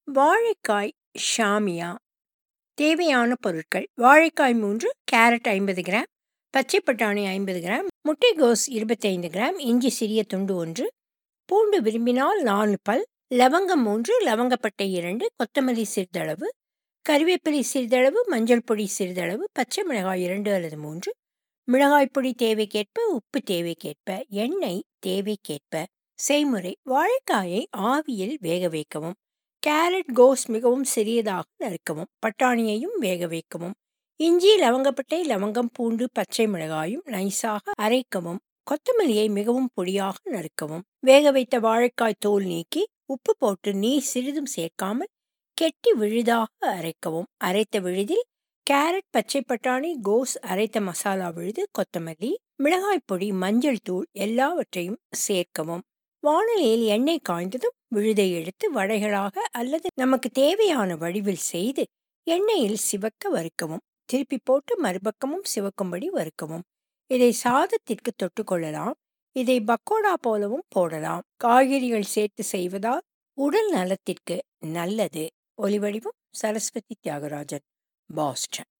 வாழைக்காய் ஷாமியா தேவையான பொருட்கள் வாழைக்காய் மூன்று கேரட் ஐம்பது கிராம் பச்சை பட்டாணி ஐம்பது கிராம் முட்டைகோஸ் இருபத்தைந்து கிராம் இஞ்சி சிறிய துண்டு ஒன்று பூண்டு விரும்பினால் நாலு பல் லவங்கம் மூன்று லவங்கப்பட்டை இரண்டு கொத்தமல்லி சிறிதளவு கறிவேப்பிலை சிறிதளவு மஞ்சள் பொடி சிறிதளவு பச்சை மிளகாய் இரண்டு அல்லது மூன்று மிளகாய் பொடி தேவைக்கேற்ப உப்பு தேவைக்கேற்ப எண்ணெய் தேவைக்கேற்ப செய்முறை வாழைக்காயை ஆவியில் வேக வைக்கவும் கேரட் கோஸ் மிகவும் சிறியதாக நறுக்கவும் பட்டாணியையும் வேக வைக்கவும் இஞ்சி லவங்கப்பட்டை லவங்கம் பூண்டு பச்சை மிளகாயும் நைஸாக அரைக்கவும் கொத்தமல்லியை மிகவும் பொடியாக நறுக்கவும் வேக வைத்த வாழைக்காய் தோல் நீக்கி உப்பு போட்டு நீர் சிறிதும் சேர்க்காமல் கெட்டி விழுதாக அரைக்கவும் அரைத்த விழுதில் கேரட் பச்சை பட்டாணி கோஸ் அரைத்த மசாலா விழுது கொத்தமல்லி மிளகாய் பொடி மஞ்சள் தூள் எல்லாவற்றையும் சேர்க்கவும் வானலியில் எண்ணெய் காய்ந்ததும் விழுதை எடுத்து வடைகளாக அல்லது நமக்கு தேவையான வடிவில் செய்து எண்ணெயில் சிவக்க வறுக்கவும் திருப்பி போட்டு மறுபக்கமும் சிவக்கும்படி வறுக்கவும் இதை சாதத்திற்கு தொட்டுக்கொள்ளலாம் இதை பக்கோடா போலவும் போடலாம் காய்கறிகள் சேர்த்து செய்வதால் உடல் நலத்திற்கு நல்லது ஒலிவடிவம் சரஸ்வதி தியாகராஜன் பாஸ்டன்